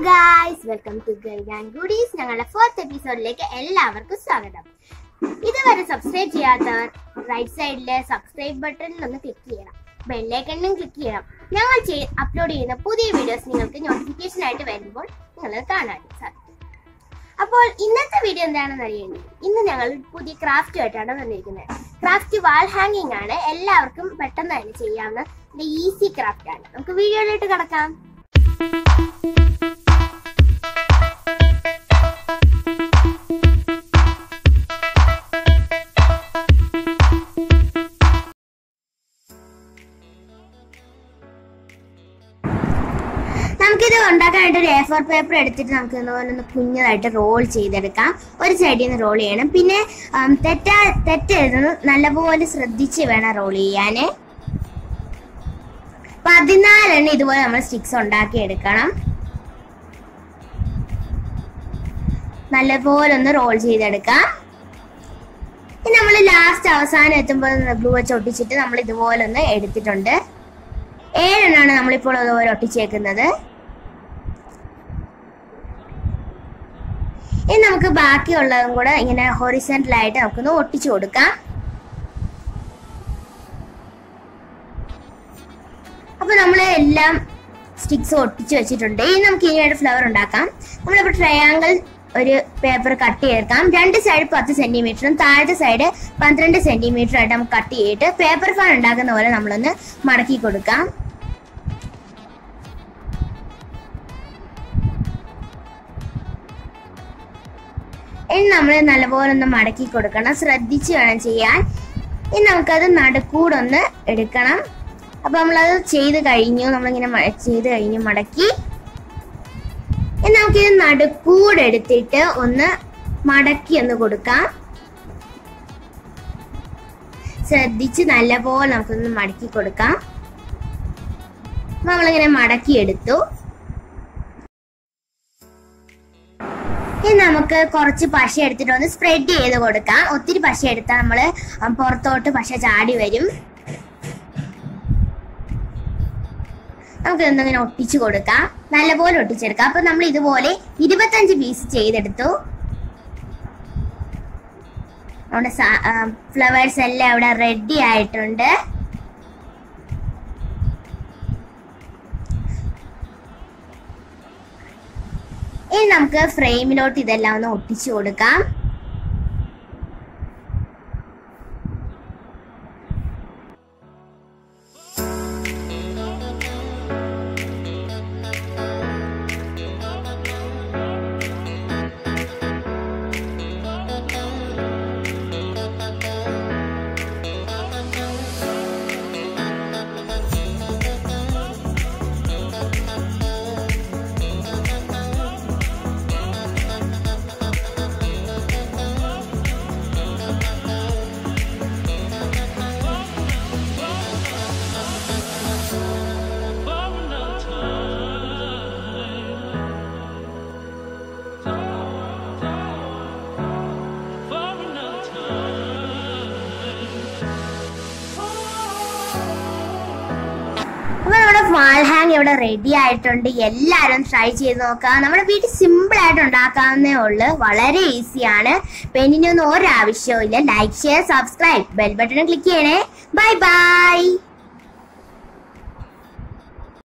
guys welcome to guide and goodies ഞങ്ങളുടെ fourth എപ്പിസോഡിലേക്ക് എല്ലാവർക്കും സ്വാഗതം ഇതുവരെ സബ്സ്ക്രൈബ് ചെയ്യാത്തവർ റൈറ്റ് സൈഡിലെ സബ്സ്ക്രൈബ് ബട്ടണിൽ ഒന്ന് ക്ലിക്ക് ചെയ്യണം ബെല്ലൈക്കണിലും ക്ലിക്ക് ചെയ്യണം ഞങ്ങൾ അപ്ലോഡ് ചെയ്യുന്ന പുതിയ വീഡിയോസ് നിങ്ങൾക്ക് നോട്ടിഫിക്കേഷൻ ആയിട്ട് വരുമ്പോൾ നിങ്ങൾ കാണാൻ സാധിക്കും അപ്പോൾ ഇന്നത്തെ വീഡിയോ എന്താണെന്ന് അറിയേണ്ടത് ഇന്ന് ഞങ്ങൾ പുതിയ ക്രാഫ്റ്റ് ആയിട്ടാണ് വന്നിരിക്കുന്നത് ക്രാഫ്റ്റ് വാൾ ഹാങ്ങിങ് ആണ് എല്ലാവർക്കും പെട്ടെന്ന് തന്നെ ചെയ്യാവുന്ന ഈസി ക്രാഫ്റ്റ് ആണ് നമുക്ക് വീഡിയോയിലോട്ട് കിടക്കാം നമുക്കിത് ഉണ്ടാക്കാനായിട്ട് ഒരു എ ഫോർ പേപ്പർ എടുത്തിട്ട് നമുക്ക് ഇതുപോലെ ഒന്ന് കുഞ്ഞതായിട്ട് റോൾ ചെയ്തെടുക്കാം ഒരു സൈഡിൽ നിന്ന് റോൾ ചെയ്യണം പിന്നെ ഉം, തെറ്റാ തെറ്റെഴുതുന്നത് നല്ലപോലെ ശ്രദ്ധിച്ച് വേണം റോൾ ചെയ്യാന് പതിനാലെണ്ണം ഇതുപോലെ നമ്മൾ സ്റ്റിക്സ് ഉണ്ടാക്കി എടുക്കണം നല്ലപോലെ ഒന്ന് റോൾ ചെയ്തെടുക്കാം ഇനി നമ്മൾ ലാസ്റ്റ് അവസാനം എത്തുമ്പോൾ ഗ്ലൂ വെച്ച് ഒട്ടിച്ചിട്ട് നമ്മൾ ഇതുപോലെ ഒന്ന് എടുത്തിട്ടുണ്ട് ഏഴെണ്ണാണ് നമ്മളിപ്പോൾ അതുപോലെ ഒട്ടിച്ചേക്കുന്നത് ഇനി നമുക്ക് ബാക്കിയുള്ളതും കൂടെ ഇങ്ങനെ ഹൊറിസെന്റൽ ആയിട്ട് നമുക്കൊന്ന് ഒട്ടിച്ചു കൊടുക്കാം അപ്പൊ നമ്മൾ എല്ലാം സ്റ്റിക്സ് ഒട്ടിച്ചു വെച്ചിട്ടുണ്ട് ഇനി നമുക്ക് ഇനിയായിട്ട് ഫ്ലവർ ഉണ്ടാക്കാം നമ്മളിപ്പോൾ ട്രയാങ്കിൾ ഒരു പേപ്പർ കട്ട് ചെയ്തെടുക്കാം രണ്ട് സൈഡ് പത്ത് സെന്റിമീറ്ററും താഴത്തെ സൈഡ് പന്ത്രണ്ട് സെന്റിമീറ്റർ ആയിട്ട് നമുക്ക് കട്ട് ചെയ്തിട്ട് പേപ്പർ ഫാൻ ഉണ്ടാക്കുന്ന പോലെ നമ്മളൊന്ന് മടക്കി കൊടുക്കാം ഇനി നമ്മൾ നല്ലപോലെ ഒന്ന് മടക്കി കൊടുക്കണം ശ്രദ്ധിച്ച് വേണം ചെയ്യാൻ ഇനി നമുക്കത് നടുക്കൂടൊന്ന് എടുക്കണം അപ്പൊ നമ്മളത് ചെയ്ത് കഴിഞ്ഞു നമ്മളിങ്ങനെ മ- ചെയ്ത് കഴിഞ്ഞു മടക്കി ഇനി നമുക്കിത് നടുക്കൂട് എടുത്തിട്ട് ഒന്ന് മടക്കി ഒന്ന് കൊടുക്കാം ശ്രദ്ധിച്ച് നല്ലപോലെ നമുക്കൊന്ന് മടക്കി കൊടുക്കാം അപ്പൊ നമ്മളിങ്ങനെ മടക്കി എടുത്തു ഇനി നമുക്ക് കുറച്ച് പശ എടുത്തിട്ട് ഒന്ന് സ്പ്രെഡ് ചെയ്ത് കൊടുക്കാം ഒത്തിരി പശ എടുത്താൽ നമ്മൾ പുറത്തോട്ട് പശ ചാടി വരും നമുക്ക് ഇങ്ങനെ ഒട്ടിച്ചു കൊടുക്കാം നല്ലപോലെ ഒട്ടിച്ചെടുക്കാം അപ്പൊ നമ്മൾ ഇതുപോലെ ഇരുപത്തഞ്ച് പീസ് ചെയ്തെടുത്തു നമ്മുടെ ഫ്ലവേഴ്സ് എല്ലാം ഇവിടെ റെഡി ആയിട്ടുണ്ട് ഇനി നമുക്ക് ഫ്രെയിമിലോട്ട് ഇതെല്ലാം ഒന്ന് ഒട്ടിച്ചു കൊടുക്കാം അപ്പൊ നമ്മുടെ വാൾ ഹാങ് ഇവിടെ റെഡി ആയിട്ടുണ്ട് എല്ലാവരും ട്രൈ ചെയ്ത് നോക്കാം നമ്മുടെ വീട്ടിൽ സിമ്പിൾ ആയിട്ട് ഉണ്ടാക്കാവുന്നേ ഉള്ളൂ വളരെ ഈസിയാണ് പെണ്ണിനൊന്നും ഒരാവശ്യവും ഇല്ല like share subscribe bell button click ചെയ്യണേ ബൈ ബൈ